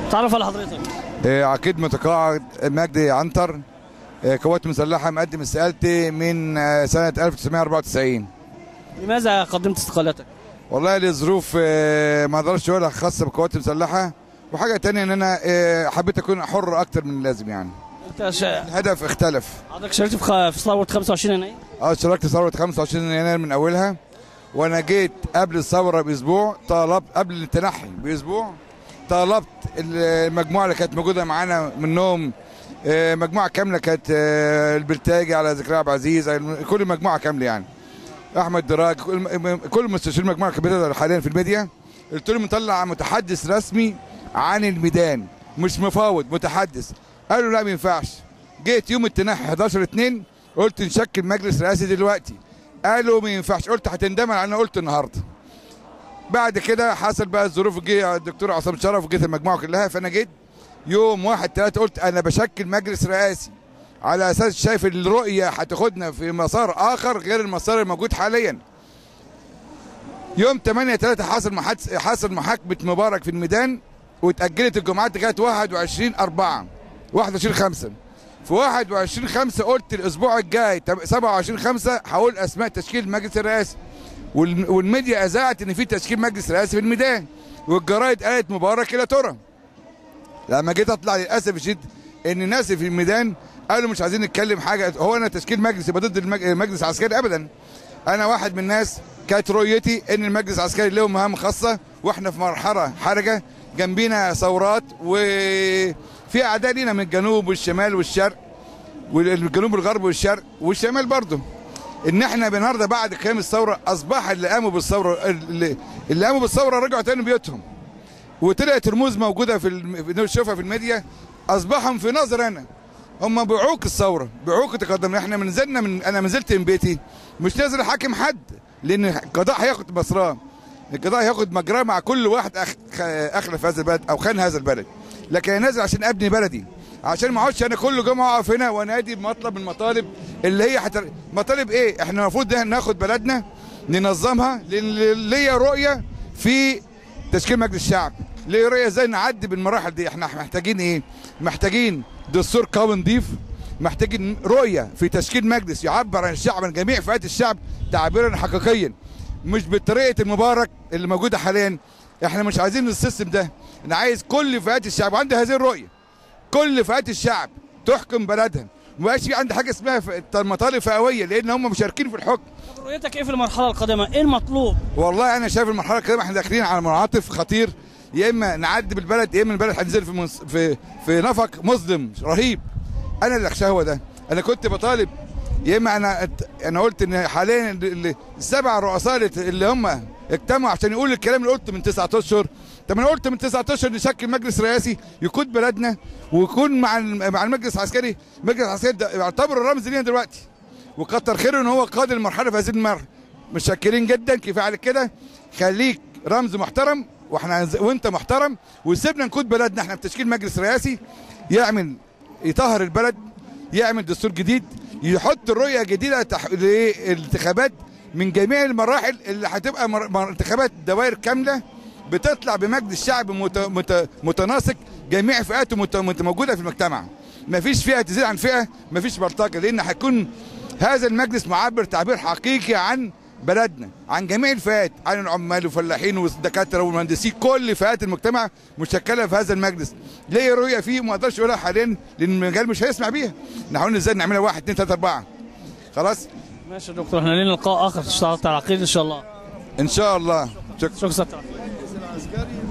تعرف على حضرتك آه، عقيد متقاعد مجدي عنتر آه، قوات مسلحة مقدم استقالتي من آه، سنة 1994 لماذا قدمت استقالتك؟ والله لظروف آه، ما اقدرش اقولها خاصة بالقوات المسلحة وحاجة تانية ان انا آه، حبيت اكون حر اكتر من اللازم يعني انت شا... الهدف اختلف حضرتك شاركت في خ- في ثوره 25 يناير اه اشتركت في ثورة 25 يناير من اولها وانا جيت قبل الثورة باسبوع طلبت قبل التنحي باسبوع طلبت المجموعة اللي كانت موجودة معانا منهم آه، مجموعة كاملة كانت آه، البلتاجي على ذكريا عبد العزيز كل مجموعة كاملة يعني احمد دراج كل كل مستشارين المجموعة اللي بتظهر حاليا في الميديا قلت لهم نطلع متحدث رسمي عن الميدان مش مفاوض متحدث قالوا لا ما ينفعش جيت يوم التنحي 11 2 قلت نشكل مجلس رئاسي دلوقتي قالوا ما ينفعش قلت هتندم على اللي انا قلت النهارده بعد كده حصل بقى الظروف جه الدكتور عصام شرف وجيت المجموعه كلها فانا جيت يوم واحد ثلاثة قلت انا بشكل مجلس رئاسي على اساس شايف الرؤيه هتاخدنا في مسار اخر غير المسار الموجود حاليا يوم 8 3 حصل محادث حصل محاكمه مبارك في الميدان واتاجلت الجمعات لغايه 21 4 21 5 في 21 5 قلت الاسبوع الجاي تم- 27 5 هقول اسماء تشكيل المجلس الرئاسي وال- والميديا اذاعت ان في تشكيل مجلس رئاسي في الميدان والجرايد قالت مبارك الى ترى لما جيت اطلع للاسف الشديد ان الناس في الميدان قالوا مش عايزين نتكلم حاجه هو انا تشكيل مجلس يبقى ضد المج- المجلس العسكري ابدا انا واحد من الناس كانت رؤيتي ان المجلس العسكري له مهام خاصه واحنا في مرحله حرجه جنبينا ثورات وفي اعداء لينا من الجنوب والشمال والشرق والجنوب والغرب والشرق والشمال برضه ان احنا النهارده بعد قيام الثوره اصبح اللي قاموا بالثوره اللي, اللي قاموا بالثوره رجعوا تاني بيوتهم وطلعت رموز موجوده في الم- نشوفها في الميديا اصبحهم في نظر انا هم بيعوق الثوره بيعوق التقدم احنا من نزلنا من انا نزلت من بيتي مش نازل احاكم حد لان القضاء هياخد مسراه القضاء هياخد مجراه مع كل واحد أخ... خ- اخلف هذا البلد او خان هذا البلد لكن انا نازل عشان ابني بلدي عشان ما اقعدش انا كل جمعه اقف هنا وانادي بمطلب من المطالب اللي هي حتر... مطالب ايه احنا المفروض ده ناخد بلدنا ننظمها لان ليا رؤيه في تشكيل مجلس الشعب ليه رؤيه ازاي نعدي بالمراحل دي احنا محتاجين ايه محتاجين دستور قوي نضيف محتاجين رؤيه في تشكيل مجلس يعبر عن الشعب عن جميع فئات الشعب تعبيرا حقيقيا مش بطريقه المبارك اللي موجوده حاليا احنا مش عايزين السيستم ده انا عايز كل فئات الشعب وعندي هذه الرؤيه كل فئات الشعب تحكم بلدها ما بقاش في عندي حاجه اسمها ف- مطالب فئويه لان هم مشاركين في الحكم طب رؤيتك ايه في المرحله القادمه؟ ايه المطلوب؟ والله انا شايف المرحله القادمه احنا داخلين على منعطف خطير يا اما نعدي بالبلد يا اما البلد هتنزل في منص... في في نفق مظلم رهيب انا اللي اخشاه هو ده انا كنت بطالب يا اما انا ات- انا قلت ان حاليا ال- ال- السبع رؤساء اللي- اللي هم اجتمعوا عشان يقولوا الكلام اللي قلته من تسعة اشهر طب انا قلت من تسعة اشهر نشكل مجلس رئاسي يقود بلدنا ويكون مع الم- مع المجلس العسكري المجلس العسكري ده يعتبر الرمز لينا دلوقتي وكتر خيره ان هو قاد المرحله في هذه المرحله متشكرين جدا كفايه على كده خليك رمز محترم واحنا عايز- وانت محترم وسيبنا نقود بلدنا احنا بتشكيل مجلس رئاسي يعمل يطهر البلد يعمل دستور جديد يحط الرؤيه جديده تح... للانتخابات من جميع المراحل اللي هتبقى مر... مر... انتخابات دوائر كامله بتطلع بمجلس شعب مت... مت... متناسق جميع فئاته مت... مت... موجوده في المجتمع مفيش فئه تزيد عن فئه مفيش بلطجه لان هيكون هذا المجلس معبر تعبير حقيقي عن بلدنا عن جميع الفئات عن العمال والفلاحين والدكاتره والمهندسين كل فئات المجتمع مشكله في هذا المجلس ليه رؤيه فيه ما اقدرش اقولها حاليا لان المجال مش هيسمع بيها نحاول ازاي نعملها واحد اثنين ثلاثه اربعه خلاص ماشي يا دكتور احنا لينا لقاء اخر في الساعه العقيد ان شاء الله ان شاء الله شكرا شكرا سيادة العقيد.